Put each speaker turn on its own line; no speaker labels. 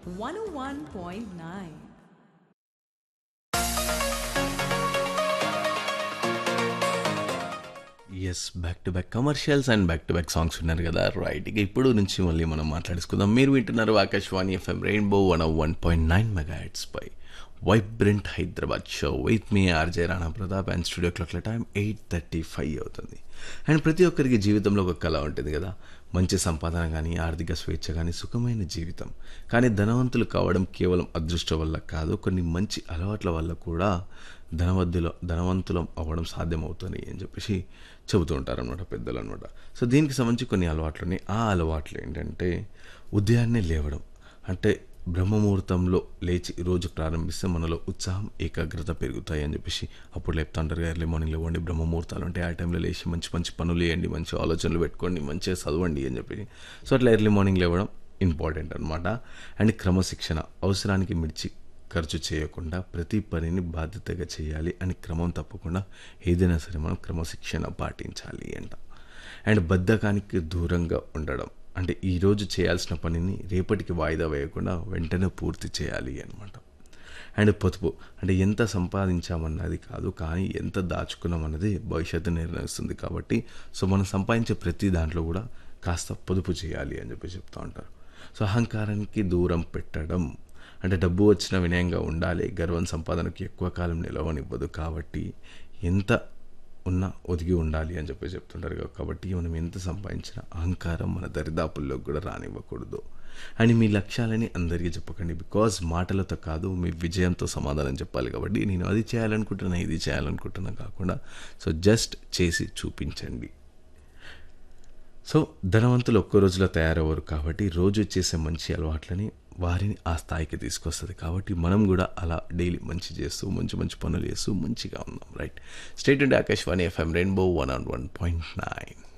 101.9.
Yes back to back commercials and back to back songs విన్నారు కదా right ఇక ఇప్పుడు నుంచి మళ్ళీ మనం మాట్లాడుకుందాం మీరు వింటున్నారు Akashvani FM rainbow one one point nine mega pie vibrant Hyderabad show with మీ RJ Rana Pratap and studio క్లాక్ల టైం ఎయిట్ థర్టీ ఫైవ్ అవుతుంది అండ్ ప్రతి ఒక్కరికి జీవితంలో ఒక కళ ఉంటుంది కదా మంచి సంపాదన కానీ ఆర్థిక స్వేచ్ఛ కానీ సుఖమైన జీవితం కానీ ధనవంతులు కావడం కేవలం అదృష్టం వల్ల కాదు కొన్ని మంచి అలవాట్ల వల్ల కూడా ధనవద్దులో ధనవంతులం అవ్వడం సాధ్యమవుతుంది అని చెప్పేసి చెబుతూ ఉంటారు అనమాట పెద్దలు అనమాట సో దీనికి సంబంధించి కొన్ని అలవాట్లు ఉన్నాయి ఆ అలవాట్లు ఏంటంటే ఉదయాన్నే లేవడం అంటే బ్రహ్మముహూర్తంలో లేచి రోజు ప్రారంభిస్తే మనలో ఉత్సాహం ఏకాగ్రత పెరుగుతాయి అని చెప్పేసి అప్పుడు లేపుతా ఉంటారు ఎర్లీ మార్నింగ్ లేవండి బ్రహ్మముహూర్తాలు అంటే ఆ టైంలో లేచి మంచి మంచి పనులు చేయండి మంచి ఆలోచనలు పెట్టుకోండి మంచిగా చదవండి అని చెప్పి సో అట్లా ఎర్లీ మార్నింగ్ లేవడం ఇంపార్టెంట్ అనమాట అండ్ క్రమశిక్షణ అవసరానికి మిర్చి ఖర్చు చేయకుండా ప్రతి పనిని బాధ్యతగా చేయాలి అని క్రమం తప్పకుండా ఏదైనా సరే మనం క్రమశిక్షణ పాటించాలి అంట అండ్ బద్ధకానికి దూరంగా ఉండడం అంటే ఈరోజు చేయాల్సిన పనిని రేపటికి వాయిదా వేయకుండా వెంటనే పూర్తి చేయాలి అనమాట అండ్ పొదుపు అంటే ఎంత సంపాదించామన్నది కాదు కానీ ఎంత దాచుకున్నామన్నది భవిష్యత్తు నిర్ణయిస్తుంది కాబట్టి సో మనం సంపాదించే ప్రతి దాంట్లో కూడా కాస్త పొదుపు చేయాలి అని చెప్పి చెప్తూ ఉంటారు సో అహంకారానికి దూరం పెట్టడం అంటే డబ్బు వచ్చిన వినయంగా ఉండాలి గర్వం సంపాదనకి ఎక్కువ కాలం నిలవనివ్వదు కాబట్టి ఎంత ఉన్నా ఒదిగి ఉండాలి అని చెప్పి చెప్తుంటారు కదా. కాబట్టి మనం ఎంత సంపాదించిన అహంకారం మన దరిదాపుల్లోకి కూడా రానివ్వకూడదు అని మీ లక్ష్యాలని అందరికీ చెప్పకండి బికాజ్ మాటలతో కాదు మీ విజయంతో సమాధానం చెప్పాలి కాబట్టి నేను అది చేయాలనుకుంటున్నా ఇది చేయాలనుకుంటున్నా కాకుండా సో జస్ట్ చేసి చూపించండి సో ధనవంతులు ఒక్క రోజులో తయారవ్వరు కాబట్టి రోజు చేసే మంచి అలవాట్లని వారిని ఆ స్థాయికి తీసుకొస్తుంది కాబట్టి మనం కూడా అలా డైలీ మంచి చేస్తూ మంచి మంచి పనులు చేస్తూ మంచిగా ఉన్నాం right state and Akashvani FM rainbow one on one point nine